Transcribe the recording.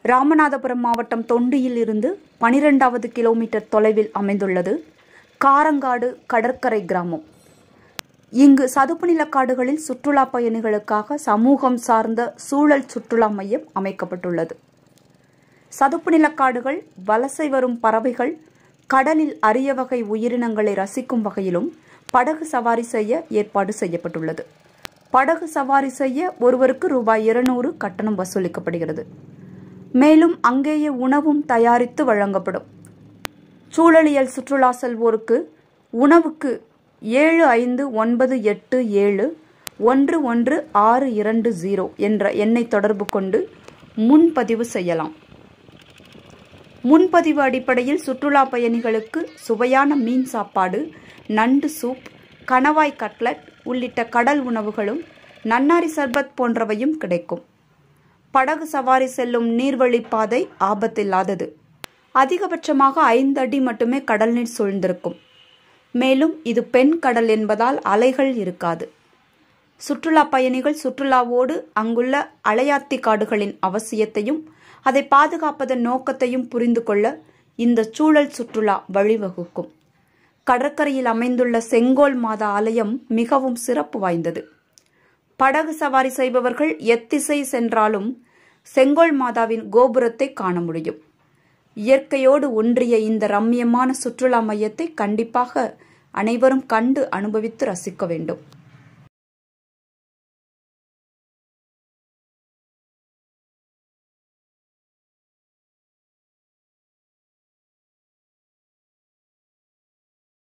ராமநாதபுரம் மாவட்டம் தொண்டியில் இருந்து பனிரெண்டாவது கிலோமீட்டர் தொலைவில் அமைந்துள்ளது காரங்காடு கடற்கரை கிராமம் இங்கு சதுப்பு நிலக்காடுகளில் சுற்றுலா பயணிகளுக்காக சமூகம் சார்ந்த சூழல் சுற்றுலா மையம் அமைக்கப்பட்டுள்ளது சதுப்பு நிலக்காடுகள் வலசை வரும் பறவைகள் கடலில் அரிய வகை உயிரினங்களை ரசிக்கும் வகையிலும் படகு சவாரி செய்ய ஏற்பாடு செய்யப்பட்டுள்ளது படகு சவாரி செய்ய ஒருவருக்கு ரூபாய் இருநூறு கட்டணம் வசூலிக்கப்படுகிறது மேலும் அங்கேயே உணவும் தயாரித்து வழங்கப்படும் சூழலியல் சுற்றுலா செல்வோருக்கு உணவுக்கு ஏழு ஐந்து ஒன்பது எட்டு ஏழு ஒன்று ஒன்று ஆறு இரண்டு ஜீரோ என்ற எண்ணை தொடர்பு கொண்டு முன்பதிவு செய்யலாம் முன்பதிவு அடிப்படையில் சுற்றுலா பயணிகளுக்கு சுவையான மீன் சாப்பாடு நண்டு சூப் கணவாய் கட்லட் உள்ளிட்ட கடல் உணவுகளும் நன்னாரி சர்பத் போன்றவையும் கிடைக்கும் படகு சவாரி செல்லும் நீர்வழி பாதை ஆபத்தில்லாதது அதிகபட்சமாக ஐந்து அடி மட்டுமே கடல் நீர் சூழ்ந்திருக்கும் மேலும் இது பெண் கடல் என்பதால் அலைகள் இருக்காது சுற்றுலா பயணிகள் சுற்றுலாவோடு அங்குள்ள அலையாத்தி காடுகளின் அவசியத்தையும் அதை பாதுகாப்பதன் நோக்கத்தையும் புரிந்து கொள்ள இந்த சூழல் சுற்றுலா வழிவகுக்கும் கடற்கரையில் அமைந்துள்ள செங்கோல் மாதா ஆலயம் மிகவும் சிறப்பு வாய்ந்தது படகு சவாரி செய்பவர்கள் எத்திசை சென்றாலும் செங்கோல் மாதாவின் கோபுரத்தை காண முடியும் இயற்கையோடு ஒன்றிய இந்த ரம்மியமான சுற்றுலா மையத்தை கண்டிப்பாக அனைவரும் கண்டு அனுபவித்து ரசிக்க வேண்டும்